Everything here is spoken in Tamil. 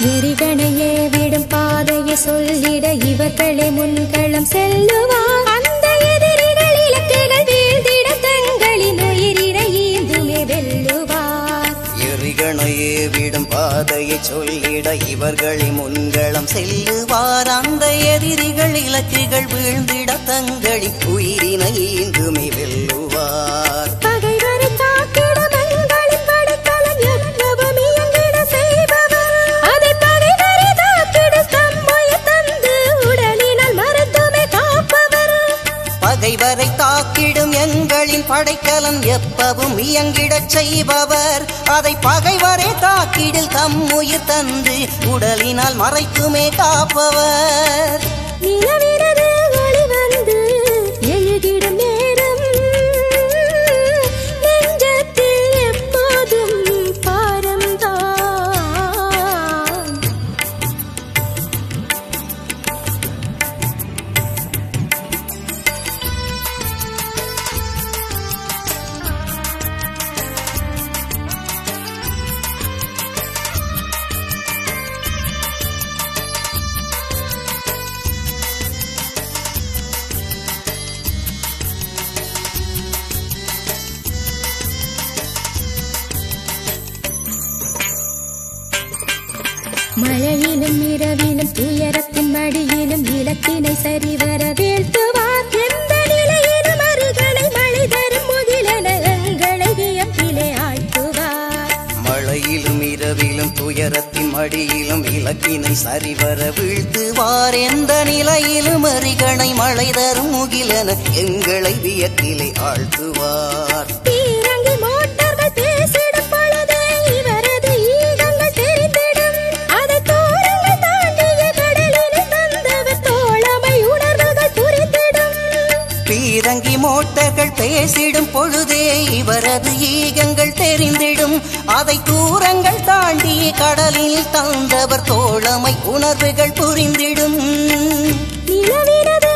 எரிகணையே விடும் பாதையை சொல்லிட இவர்களே முன்களம் செல்லுவார் அந்த எதிரிகள் இலக்குகள் வீழ்ந்திட தங்களின் உயிரினை ஈந்துமே வெல்லுவார் எரிகணையே விடும் பாதையை சொல்லிட இவர்களை முன்களம் செல்லுவார் அந்த எதிரிகள் இலக்குகள் வீழ்ந்திட தங்களின் உயிரினை ஈந்துமே வெல்லுவார் பகைவரை காக்கிட மங்களின் படைக்கலம் எவ்வளவும் இயங்கிட செய்பவர் அதை பகைவரை தாக்கிட தம்மையை தந்து உடலினால் மருத்துவமே காப்பவர் பகைவரை தாக்கிடும் எங்களின் படைக்கலம் எப்பவும் இயங்கிடச் செய்பவர் அதை பகைவரை தாக்கிடில் தம் உயிர் தந்து உடலினால் மறைத்துமே காப்பவர் நிலவினது ஒளி வந்து எழுதிடும் நேரம் நெஞ்சத்தில் எப்போதும் பாரம்தான் மழையிலும் இரவிலும் துயரத்தின் மடியிலும் இலக்கினை சரிவர வீழ்த்துவார் எந்த நிலையிலும் அருகனை மழை தரும் முகிலென எங்களை வியப்பிலே ஆழ்த்துவார் மழையிலும் இரவிலும் துயரத்தின் மடியிலும் இலக்கினை சரிவர வீழ்த்துவார் எந்த நிலையிலும் அரிகணை மழை தரும் முகிலென எங்களை வியக்கிலே ஆழ்த்துவார் பீரங்கி மோட்டார்கள் பேசிடும் பொழுதே இவரது ஈகங்கள் தெரிந்திடும் அதை தோரங்கள் தாண்டிய கடலில் தந்தவர் தோழமை உணர்வுகள் புரிந்திடும் பீரங்கி மோட்டர்கள் பேசிடும் பொழுதே இவரது ஈகங்கள் தெரிந்திடும் அதை தூரங்கள் தாண்டி கடலில் தந்தவர் தோழமை உணர்வுகள் புரிந்திடும் நிலவினது